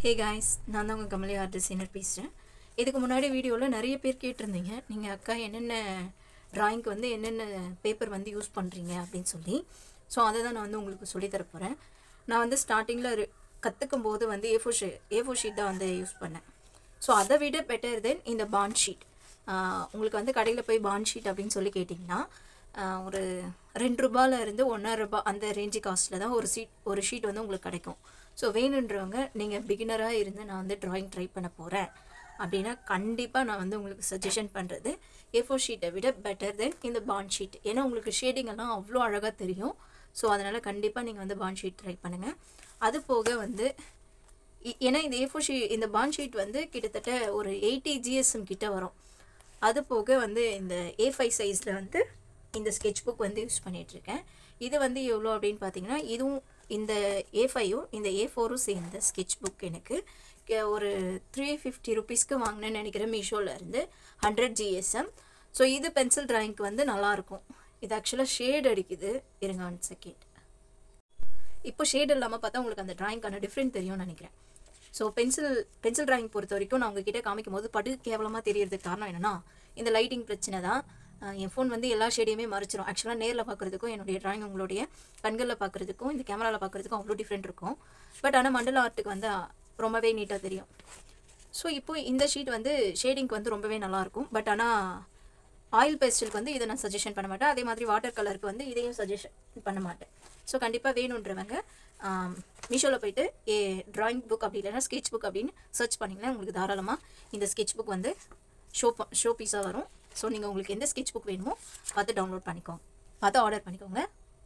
hey guys நான் தான் உங்கள் கமலி ஆர்ட் டிசைனர் பேசுகிறேன் இதுக்கு முன்னாடி வீடியோவில் நிறைய பேர் கேட்டிருந்தீங்க நீங்கள் அக்கா என்னென்ன ட்ராயிங்க்கு வந்து என்னென்ன பேப்பர் வந்து யூஸ் பண்ணுறீங்க அப்படின்னு சொல்லி ஸோ அதை தான் நான் வந்து உங்களுக்கு சொல்லித் தர போகிறேன் நான் வந்து ஸ்டார்டிங்கில் கற்றுக்கும் போது வந்து ஏ ஃபோர் ஷீ ஏ ஃபோர் ஷீட் தான் வந்து யூஸ் பண்ணேன் ஸோ அதை விட பெட்டர் தென் இந்த பாண்ட் ஷீட் உங்களுக்கு வந்து கடையில் போய் பாண்ட் ஷீட் அப்படின்னு சொல்லி கேட்டிங்கன்னா ஆஹ் ஒரு ரெண்டு ரூபாயில இருந்து ஒன்றரை ரூபாய் அந்த ரேஞ்சு காஸ்ட்டில் தான் ஒரு சீட் ஒரு ஷீட் வந்து உங்களுக்கு கிடைக்கும் ஸோ வேணுன்றவங்க நீங்கள் பிகினராக இருந்து நான் வந்து ட்ராயிங் ட்ரை பண்ண போகிறேன் அப்படின்னா கண்டிப்பாக நான் வந்து உங்களுக்கு சஜஷன் பண்ணுறது ஏ ஃபோர் ஷீட்டை விட பெட்டர் தென் இந்த பாண்ட் ஷீட் ஏன்னா உங்களுக்கு ஷேடிங் எல்லாம் அவ்வளோ அழகாக தெரியும் ஸோ அதனால் கண்டிப்பாக நீங்கள் வந்து பாண்ட் ஷீட் ட்ரை பண்ணுங்கள் அது போக வந்து இ- ஏன்னா இந்த ஏ ஃபோர் ஷீ இந்த பாண்ட் ஷீட் வந்து கிட்டத்தட்ட ஒரு எயிட்டி ஜிஎஸ்எம் கிட்ட வரும் அது போக வந்து இந்த ஏ ஃபைவ் சைஸில் வந்து இந்த ஸ்கெட்ச் புக் வந்து யூஸ் பண்ணிகிட்ருக்கேன் இது வந்து எவ்வளோ அப்படின்னு பார்த்தீங்கன்னா இதுவும் இந்த ஏ ஃபைவும் இந்த ஏ ஃபோரும் சேர்ந்த ஸ்கெட்ச் புக் எனக்கு கே- ஒரு த்ரீ ஃபிஃப்டி ருபீஸ்க்கு வாங்கினேன்னு நினைக்கிறேன் மீஷோவில் இருந்து ஹண்ட்ரட் ஜிஎஸ்எம் ஸோ இது பென்சில் ட்ராயிங்க்கு வந்து நல்லாயிருக்கும் இது ஆக்சுவலாக ஷேட் அடிக்குது இருங்க ஒன் செகண்ட் இப்போ ஷேட் இல்லாமல் பார்த்தா உங்களுக்கு அந்த டிராயிங்க்கான டிஃப்ரெண்ட் தெரியும்னு நினைக்கிறேன் ஸோ பென்சில் பென்சில் டிராயிங் பொறுத்த வரைக்கும் நான் உங்ககிட்ட காமிக்கும் போது படு கேவலமாக தெரியறதுக்கு காரணம் என்னன்னா இந்த லைட்டிங் பிரச்சனை தான் அஹ் என் ஃபோன் வந்து எல்லா ஷேடையுமே மறைச்சிரும் ஆக்சுவலாக நேரில் பார்க்குறதுக்கும் என்னுடைய டிராயிங் உங்களுடைய கண்களில் பார்க்குறதுக்கும் இந்த கேமராவில் பார்க்குறதுக்கும் அவ்வளோ டிஃப்ரெண்ட் இருக்கும் பட் ஆனால் மண்டல ஆர்ட்டுக்கு வந்து அஹ், ரொம்பவே நீட்டாக தெரியும் ஸோ இப்போ இந்த ஷீட் வந்து ஷேடிங்க்கு வந்து ரொம்பவே நல்லாயிருக்கும் பட் ஆனால் ஆயில் பேஸ்டலுக்கு வந்து இதை நான் சஜஷன் பண்ண மாட்டேன் அதே மாதிரி வாட்டர் கலருக்கு வந்து இதையும் சஜஷன் பண்ண மாட்டேன் ஸோ கண்டிப்பாக வேணுன்றவங்க மீஷோவில் போயிட்டு ஏ டிராயிங் புக் அப்படி இல்லைன்னா ஸ்கெட்ச் புக் அப்படின்னு சர்ச் பண்ணிங்கன்னா உங்களுக்கு தாராளமாக இந்த ஸ்கெட்ச் புக் வந்து ஷோ ஷோ பீஸாக வரும் ஸோ நீங்கள் உங்களுக்கு எந்த ஸ்கெட்ச் புக் வேணுமோ பார்த்து டவுன்லோட் பண்ணிக்கோங்க பார்த்து ஆர்டர் பண்ணிக்கோங்க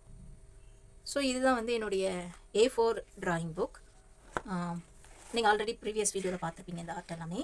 ஸோ இதுதான் வந்து என்னுடைய ஏ ஃபோர் டிராயிங் புக் நீங்கள் ஆல்ரெடி ப்ரீவியஸ் வீடியோவில் பார்த்துருப்பீங்க இந்த ஆர்ட் எல்லாமே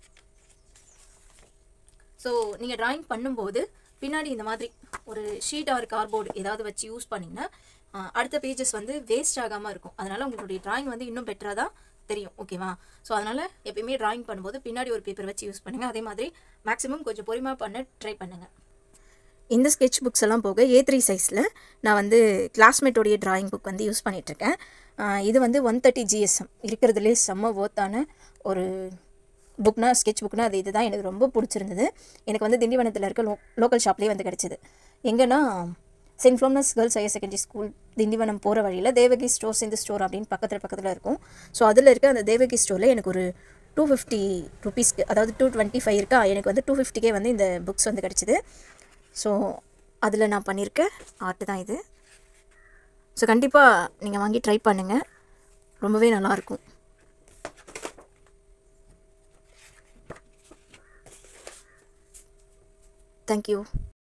ஸோ நீங்கள் டிராயிங் பண்ணும்போது பின்னாடி இந்த மாதிரி ஒரு ஷீட் ஆர் கார்போர்டு ஏதாவது வச்சு யூஸ் பண்ணிங்கன்னா ஆஹ், அடுத்த பேஜஸ் வந்து வேஸ்ட் ஆகாமல் இருக்கும் அதனால் உங்களுடைய டிராயிங் வந்து இன்னும் பெட்டராக தான் தெரியும் ஓகேவா ஸோ அதனால் எப்பயுமே டிராயிங் பண்ணும்போது பின்னாடி ஒரு பேப்பர் வச்சு யூஸ் பண்ணுங்கள் அதே மாதிரி மேக்ஸிமம் கொஞ்சம் பொறுமையாக பண்ண ட்ரை பண்ணுங்கள் இந்த ஸ்கெட்ச் புக்ஸ் எல்லாம் போக ஏ த்ரீ சைஸில் நான் வந்து கிளாஸ்மேட்டோடைய டிராயிங் புக் வந்து யூஸ் பண்ணிகிட்ருக்கேன் இது வந்து ஒன் தேர்ட்டி ஜிஎஸ்எம் இருக்கிறதுலே செம்ம ஒர்த்தான ஒரு புக்னா ஸ்கெட்ச் புக்னா அது இதுதான் எனக்கு ரொம்ப பிடிச்சிருந்தது எனக்கு வந்து திண்டிவனத்தில் இருக்க லோ லோக்கல் ஷாப்லேயே வந்து கிடச்சிது எங்கன்னா Saint Philomena's girls higher secondary school Tindivanam போகிற வழியில் தேவகி ஸ்டோர்ஸ் இந்த ஸ்டோர் அப்படின்னு பக்கத்தில் பக்கத்தில் இருக்கும் ஸோ அதில் இருக்க அந்த தேவகி ஸ்டோரில் எனக்கு ஒரு டூ ஃபிஃப்டி ருபீஸ்க்கு அதாவது டூ டுவெண்ட்டி ஃபைவ் இருக்கா எனக்கு வந்து டூ ஃபிஃப்டிக்கே வந்து இந்த புக்ஸ் வந்து கிடச்சிது ஸோ அதில் நான் பண்ணியிருக்க ஆர்ட் தான் இது ஸோ கண்டிப்பாக நீங்கள் வாங்கி ட்ரை பண்ணுங்கள் ரொம்பவே நல்லாயிருக்கும் தேங்க்யூ